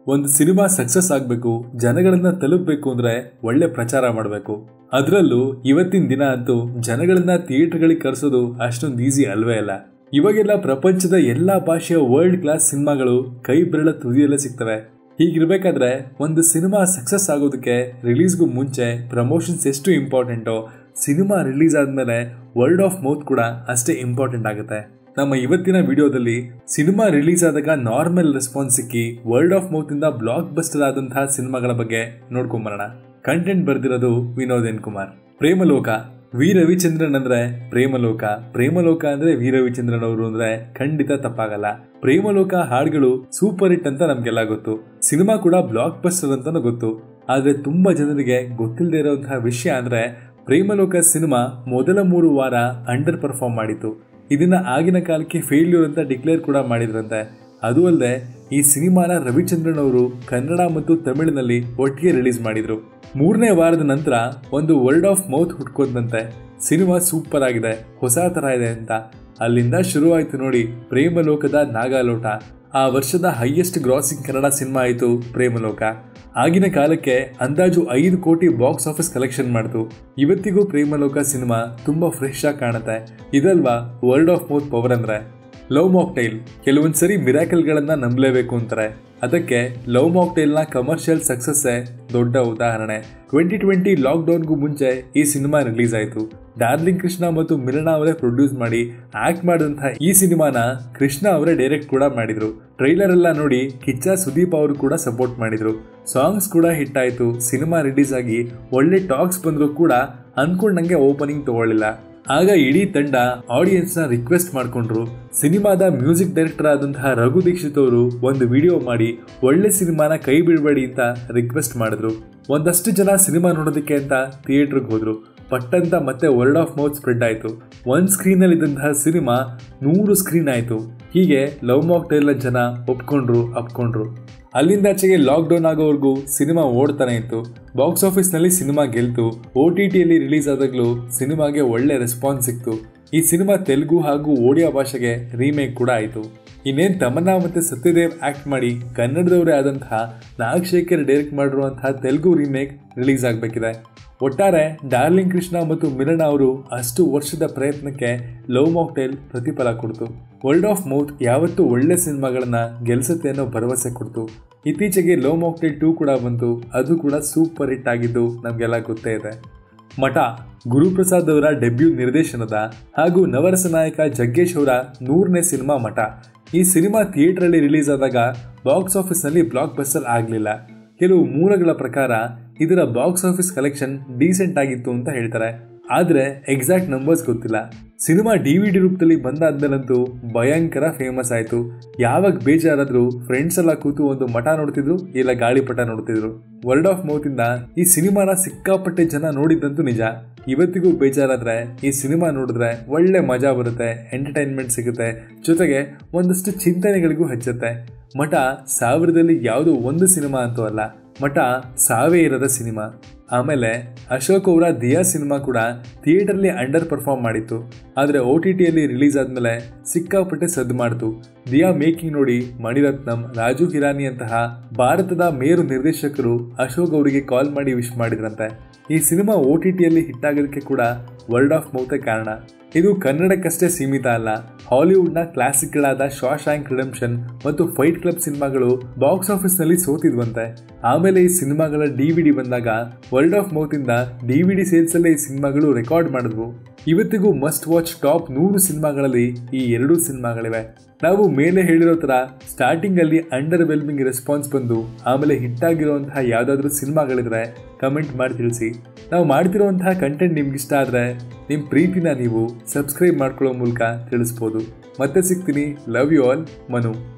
ಒಂದು cinema success ಆಗಬೇಕು ಜನಗಳನ್ನ ತಲುಪಬೇಕು ಅಂದ್ರೆ ಒಳ್ಳೆ ಪ್ರಚಾರ ಮಾಡಬೇಕು ಅದರಲ್ಲೂ ಇವತ್ತಿನ ದಿನ ಅಂತೂ ಜನಗಳನ್ನ ಥಿಯೇಟರ್ಗಳಿಗೆ ಕರೆಸೋದು ಅಷ್ಟೊಂದು ಈಸಿ ಅಲ್ವೇ ಅಲ್ಲ ಇವಾಗೆಲ್ಲ ಪ್ರಪಂಚದ ಎಲ್ಲಾ ಭಾಷೆಯ ವರ್ಲ್ಡ್ ಕ್ಲಾಸ್ ಸಿನಿಮಾಗಳು ಕೈ ಬೆರಳ ತುದಿಯಲ್ಲೇ ಸಿಗ್ತವೆ ಹೀಗಿರ್ಬೇಕಾದ್ರೆ ಒಂದು ಸಿನಿಮಾ ಸಕ್ಸಸ್ ಆಗೋದಕ್ಕೆ ರಿಲೀಸ್ಗೂ ಮುಂಚೆ ಪ್ರಮೋಷನ್ಸ್ ಎಷ್ಟು ಇಂಪಾರ್ಟೆಂಟೋ ಸಿನಿಮಾ ರಿಲೀಸ್ ಆದಮೇಲೆ ವರ್ಲ್ಡ್ ಆಫ್ ಮೌತ್ ಕೂಡ ಅಷ್ಟೇ ಇಂಪಾರ್ಟೆಂಟ್ ಆಗುತ್ತೆ ನಮ್ಮ ಇವತ್ತಿನ ವಿಡಿಯೋದಲ್ಲಿ ಸಿನಿಮಾ ರಿಲೀಸ್ ಆದಾಗ ನಾರ್ಮಲ್ ರೆಸ್ಪಾನ್ಸ್ ಸಿಕ್ಕಿ ವರ್ಲ್ಡ್ ಆಫ್ ಮೌತ್ ಇಂದ ಬ್ಲಾಕ್ ಬಸ್ಟರ್ ಆದಂತಹ ಸಿನಿಮಾಗಳ ಬಗ್ಗೆ ನೋಡ್ಕೊಂಬರೋಣ ಕಂಟೆಂಟ್ ಬರ್ದಿರೋದು ವಿನೋದ್ ಎನ್ ಕುಮಾರ್ ಪ್ರೇಮಲೋಕ ವಿ ರವಿಚಂದ್ರನ್ ಅಂದ್ರೆ ಪ್ರೇಮಲೋಕ ಪ್ರೇಮಲೋಕ ಅಂದ್ರೆ ವಿ ರವಿಚಂದ್ರನ್ ಅವರು ಅಂದ್ರೆ ಖಂಡಿತ ತಪ್ಪಾಗಲ್ಲ ಪ್ರೇಮಲೋಕ ಹಾಡುಗಳು ಸೂಪರ್ ಹಿಟ್ ಅಂತ ನಮ್ಗೆಲ್ಲ ಗೊತ್ತು ಸಿನಿಮಾ ಕೂಡ ಬ್ಲಾಕ್ ಬಸ್ಟರ್ ಅಂತಾನು ಗೊತ್ತು ಆದ್ರೆ ತುಂಬಾ ಜನರಿಗೆ ಗೊತ್ತಿಲ್ಲದೆ ಇರುವಂತಹ ವಿಷಯ ಅಂದ್ರೆ ಪ್ರೇಮಲೋಕ ಸಿನಿಮಾ ಮೊದಲ ಮೂರು ವಾರ ಅಂಡರ್ ಪರ್ಫಾರ್ಮ್ ಮಾಡಿತ್ತು ಇದನ್ನ ಆಗಿನ ಕಾಲಕ್ಕೆ ಫೇಲ್ಯೂರ್ ಅಂತ ಡಿಕ್ಲೇರ್ ಕೂಡ ಮಾಡಿದ್ರಂತೆ ಅದು ಅಲ್ಲದೆ ಈ ಸಿನಿಮಾನ ರವಿಚಂದ್ರನ್ ಅವರು ಕನ್ನಡ ಮತ್ತು ತಮಿಳಿನಲ್ಲಿ ಒಟ್ಟಿಗೆ ರಿಲೀಸ್ ಮಾಡಿದ್ರು ಮೂರನೇ ವಾರದ ನಂತರ ಒಂದು ವರ್ಲ್ಡ್ ಆಫ್ ಮೌತ್ ಹುಟ್ಕೊಂಡಂತೆ ಸಿನಿಮಾ ಸೂಪರ್ ಆಗಿದೆ ಹೊಸ ತರ ಇದೆ ಅಂತ ಅಲ್ಲಿಂದ ಶುರುವಾಯಿತು ನೋಡಿ ಪ್ರೇಮಲೋಕದ ನಾಗಾಲೋಟ ಆ ವರ್ಷದ ಹೈಯೆಸ್ಟ್ ಗ್ರಾಸಿಂಗ್ ಕನ್ನಡ ಸಿನಿಮಾ ಆಯಿತು ಪ್ರೇಮಲೋಕ ಆಗಿನ ಕಾಲಕ್ಕೆ ಅಂದಾಜು ಐದು ಕೋಟಿ ಬಾಕ್ಸ್ ಆಫೀಸ್ ಕಲೆಕ್ಷನ್ ಮಾಡ್ತು ಇವತ್ತಿಗೂ ಪ್ರೇಮಲೋಕ ಸಿನಿಮಾ ತುಂಬಾ ಫ್ರೆಶ್ ಆಗಿ ಕಾಣುತ್ತೆ ಇದಲ್ವಾ ವರ್ಲ್ಡ್ ಆಫ್ ಮೌತ್ ಪವರ್ ಅಂದ್ರೆ ಲವ್ ಮಾಕ್ಟೈಲ್ ಕೆಲವೊಂದ್ ಸರಿ ಮಿರಾಕಲ್ಗಳನ್ನ ನಂಬಲೇಬೇಕು ಅಂತಾರೆ ಅದಕ್ಕೆ ಲವ್ ಮಾಕ್ಟೈಲ್ನ ಕಮರ್ಷಿಯಲ್ ಸಕ್ಸಸ್ಸೇ ದೊಡ್ಡ ಉದಾಹರಣೆ ಟ್ವೆಂಟಿ ಟ್ವೆಂಟಿ ಲಾಕ್ಡೌನ್ಗೂ ಮುಂಚೆ ಈ ಸಿನಿಮಾ ರಿಲೀಸ್ ಆಯಿತು ಡಾರ್ಲಿಂಗ್ ಕೃಷ್ಣ ಮತ್ತು ಮಿಲನ ಅವರೇ ಪ್ರೊಡ್ಯೂಸ್ ಮಾಡಿ ಆಕ್ಟ್ ಮಾಡಿದಂತಹ ಈ ಸಿನಿಮಾನ ಕೃಷ್ಣ ಅವರೇ ಡೈರೆಕ್ಟ್ ಕೂಡ ಮಾಡಿದ್ರು ಟ್ರೈಲರ್ ಎಲ್ಲ ನೋಡಿ ಕಿಚ್ಚ ಸುದೀಪ್ ಅವರು ಕೂಡ ಸಪೋರ್ಟ್ ಮಾಡಿದ್ರು ಸಾಂಗ್ಸ್ ಕೂಡ ಹಿಟ್ ಆಯಿತು ಸಿನಿಮಾ ರಿಲೀಸ್ ಆಗಿ ಒಳ್ಳೆ ಟಾಕ್ಸ್ ಬಂದರೂ ಕೂಡ ಅನ್ಕೊಂಡಂಗೆ ಓಪನಿಂಗ್ ತಗೊಳ್ಳಿಲ್ಲ ಆಗ ಇಡೀ ತಂಡ ಆಡಿಯನ್ಸ್ ನ ರಿಕ್ವೆಸ್ಟ್ ಮಾಡ್ಕೊಂಡ್ರು ಸಿನಿಮಾದ ಮ್ಯೂಸಿಕ್ ಡೈರೆಕ್ಟರ್ ಆದಂತಹ ರಘು ದೀಕ್ಷಿತ್ ಅವರು ಒಂದು ವಿಡಿಯೋ ಮಾಡಿ ಒಳ್ಳೆ ಸಿನಿಮಾನ ಕೈ ಬಿಡಬೇಡಿ ಅಂತ ರಿಕ್ವೆಸ್ಟ್ ಮಾಡಿದ್ರು ಒಂದಷ್ಟು ಜನ ಸಿನಿಮಾ ನೋಡೋದಕ್ಕೆ ಅಂತ ಥಿಯೇಟರ್ಗೆ ಹೋದ್ರು ಪಟ್ಟಂತ ಮತ್ತೆ ವರ್ಲ್ಡ್ ಆಫ್ ಮೌತ್ ಸ್ಪ್ರೆಡ್ ಆಯಿತು ಒಂದು ಸ್ಕ್ರೀನಲ್ಲಿ ಇದ್ದಂತಹ ಸಿನಿಮಾ ನೂರು ಸ್ಕ್ರೀನ್ ಆಯಿತು ಹೀಗೆ ಲವ್ ಮಾಕ್ ಟೈಲ್ನ ಜನ ಒಪ್ಕೊಂಡ್ರು ಅಪ್ಕೊಂಡ್ರು ಅಲ್ಲಿಂದಾಚೆಗೆ ಲಾಕ್ಡೌನ್ ಆಗೋವರೆಗೂ ಸಿನಿಮಾ ಓಡ್ತಾನೆ ಇತ್ತು ಬಾಕ್ಸ್ ಆಫೀಸ್ನಲ್ಲಿ ಸಿನಿಮಾ ಗೆಲ್ತು ಓ ಟಿ ಟಿಯಲ್ಲಿ ರಿಲೀಸ್ ಆದಾಗಲೂ ಸಿನಿಮಾಗೆ ಒಳ್ಳೆ ರೆಸ್ಪಾನ್ಸ್ ಸಿಕ್ತು ಈ ಸಿನಿಮಾ ತೆಲುಗು ಹಾಗೂ ಓಡಿಯಾ ಭಾಷೆಗೆ ರೀಮೇಕ್ ಕೂಡ ಆಯಿತು ಇನ್ನೇನು ತಮನ್ನಾ ಮತ್ತು ಸತ್ಯದೇವ್ ಆಕ್ಟ್ ಮಾಡಿ ಕನ್ನಡದವರೇ ಆದಂತಹ ನಾಗಶೇಖರ್ ಡೈರೆಕ್ಟ್ ಮಾಡಿರುವಂತಹ ತೆಲುಗು ರೀಮೇಕ್ ರಿಲೀಸ್ ಆಗಬೇಕಿದೆ ಒಟ್ಟಾರೆ ಡಾರ್ಲಿಂಗ್ ಕೃಷ್ಣ ಮತ್ತು ಮಿಲನ ಅವರು ಅಷ್ಟು ವರ್ಷದ ಪ್ರಯತ್ನಕ್ಕೆ ಲವ್ ಮಾಕ್ಟೈಲ್ ಪ್ರತಿಫಲ ಕೊಡ್ತು ವರ್ಲ್ಡ್ ಆಫ್ ಮೌತ್ ಯಾವತ್ತೂ ಒಳ್ಳೆ ಸಿನಿಮಾಗಳನ್ನ ಗೆಲ್ಸುತ್ತೆ ಅನ್ನೋ ಭರವಸೆ ಕೊಡ್ತು ಇತ್ತೀಚೆಗೆ ಲವ್ ಮಾಕ್ಟೈಲ್ ಟೂ ಕೂಡ ಬಂತು ಅದು ಕೂಡ ಸೂಪರ್ ಹಿಟ್ ಆಗಿದ್ದು ನಮಗೆಲ್ಲ ಗೊತ್ತೇ ಇದೆ ಮಠ ಗುರುಪ್ರಸಾದ್ ಅವರ ಡೆಬ್ಯೂ ನಿರ್ದೇಶನದ ಹಾಗೂ ನವರಸ ನಾಯಕ ಜಗ್ಗೇಶ್ ಅವರ ನೂರನೇ ಸಿನಿಮಾ ಮಠ ಈ ಸಿನಿಮಾ ಥಿಯೇಟರಲ್ಲಿ ರಿಲೀಸ್ ಆದಾಗ ಬಾಕ್ಸ್ ಆಫೀಸ್ನಲ್ಲಿ ಬ್ಲಾಕ್ ಬಸ್ಟರ್ ಆಗಲಿಲ್ಲ ಕೆಲವು ಮೂಲಗಳ ಪ್ರಕಾರ ಇದರ ಬಾಕ್ಸ್ ಆಫೀಸ್ ಕಲೆಕ್ಷನ್ ಡೀಸೆಂಟ್ ಆಗಿತ್ತು ಅಂತ ಹೇಳ್ತಾರೆ ಆದರೆ ಎಕ್ಸಾಕ್ಟ್ ನಂಬರ್ಸ್ ಗೊತ್ತಿಲ್ಲ ಸಿನಿಮಾ ಡಿ ವಿ ಡಿ ರೂಪದಲ್ಲಿ ಬಂದಾದ್ಮೇಲಂತೂ ಭಯಂಕರ ಫೇಮಸ್ ಆಯಿತು ಯಾವಾಗ ಬೇಜಾರಾದ್ರೂ ಫ್ರೆಂಡ್ಸ್ ಎಲ್ಲ ಕೂತು ಒಂದು ಮಠ ನೋಡ್ತಿದ್ರು ಇಲ್ಲ ಗಾಳಿಪಟ ನೋಡ್ತಿದ್ರು ವರ್ಲ್ಡ್ ಆಫ್ ಮೌತಿಂದ ಈ ಸಿನಿಮಾನ ಸಿಕ್ಕಾಪಟ್ಟೆ ಜನ ನೋಡಿದ್ದಂತೂ ನಿಜ ಇವತ್ತಿಗೂ ಬೇಜಾರಾದ್ರೆ ಈ ಸಿನಿಮಾ ನೋಡಿದ್ರೆ ಒಳ್ಳೆ ಮಜಾ ಬರುತ್ತೆ ಎಂಟರ್ಟೈನ್ಮೆಂಟ್ ಸಿಗುತ್ತೆ ಜೊತೆಗೆ ಒಂದಷ್ಟು ಚಿಂತನೆಗಳಿಗೂ ಹಚ್ಚುತ್ತೆ ಮಠ ಸಾವಿರದಲ್ಲಿ ಯಾವುದೋ ಒಂದು ಸಿನಿಮಾ ಅಂತೂ ಅಲ್ಲ ಮಠ ಸಾವೇ ಇರದ ಸಿನಿಮಾ ಆಮೇಲೆ ಅಶೋಕ್ ಅವರ ದಿಯಾ ಸಿನಿಮಾ ಕೂಡ ಥಿಯೇಟರ್ಲಿ ಅಂಡರ್ ಪರ್ಫಾರ್ಮ್ ಮಾಡಿತ್ತು ಆದರೆ ಒ ಟಿ ಟಿಯಲ್ಲಿ ರಿಲೀಸ್ ಆದಮೇಲೆ ಸಿಕ್ಕಾಪಟ್ಟೆ ಸದ್ದು ಮಾಡ್ತು ದಿಯಾ ಮೇಕಿಂಗ್ ನೋಡಿ ಮಣಿರತ್ನಂ ರಾಜು ಹಿರಾನಿ ಅಂತಹ ಭಾರತದ ಮೇರು ನಿರ್ದೇಶಕರು ಅಶೋಕ್ ಅವರಿಗೆ ಕಾಲ್ ಮಾಡಿ ವಿಶ್ ಮಾಡಿದ್ರಂತೆ ಈ ಸಿನಿಮಾ ಒ ಟಿ ಟಿಯಲ್ಲಿ ಹಿಟ್ ಆಗೋದಕ್ಕೆ ಕೂಡ ವರ್ಲ್ಡ್ ಆಫ್ ಮೌತೆ ಕಾರಣ ಇದು ಕನ್ನಡಕ್ಕಷ್ಟೇ ಸೀಮಿತ ಅಲ್ಲ ಹಾಲಿವುಡ್ನ ಕ್ಲಾಸಿಕ್ಗಳಾದ ಶಾಶಾಂಕ್ ರಿಡೆಂಪ್ಷನ್ ಮತ್ತು ಫೈಟ್ ಕ್ಲಬ್ ಸಿನಿಮಾಗಳು ಬಾಕ್ಸ್ ಆಫೀಸ್ನಲ್ಲಿ ಸೋತಿದ್ವಂತೆ ಆಮೇಲೆ ಈ ಸಿನಿಮಾಗಳ ಡಿ ವಿ ಡಿ ಬಂದಾಗ ವರ್ಲ್ಡ್ ಆಫ್ ಮೌತಿಂದ ಡಿ ವಿ ಡಿ ಸೇಲ್ಸಲ್ಲೇ ಈ ಸಿನಿಮಾಗಳು ರೆಕಾರ್ಡ್ ಮಾಡಿದ್ವು ಇವತ್ತಿಗೂ ಮಸ್ಟ್ ವಾಚ್ ಟಾಪ್ ನೂರು ಸಿನಿಮಾಗಳಲ್ಲಿ ಈ ಎರಡೂ ಸಿನಿಮಾಗಳಿವೆ ನಾವು ಮೇಲೆ ಹೇಳಿರೋ ಥರ ಸ್ಟಾರ್ಟಿಂಗಲ್ಲಿ ಅಂಡರ್ ವೆಲ್ಮಿಂಗ್ ರೆಸ್ಪಾನ್ಸ್ ಬಂದು ಆಮೇಲೆ ಹಿಟ್ ಆಗಿರುವಂತಹ ಯಾವುದಾದ್ರೂ ಸಿನಿಮಾಗಳಿದ್ರೆ ಕಮೆಂಟ್ ಮಾಡಿ ತಿಳಿಸಿ ನಾವು ಮಾಡ್ತಿರುವಂತಹ ಕಂಟೆಂಟ್ ನಿಮ್ಗೆ ಇಷ್ಟ ಆದರೆ ನಿಮ್ಮ ಪ್ರೀತಿನ ನೀವು ಸಬ್ಸ್ಕ್ರೈಬ್ ಮಾಡ್ಕೊಳ್ಳೋ ಮೂಲಕ ತಿಳಿಸ್ಬೋದು ಮತ್ತೆ ಸಿಗ್ತೀನಿ ಲವ್ ಯು ಆಲ್ ಮನು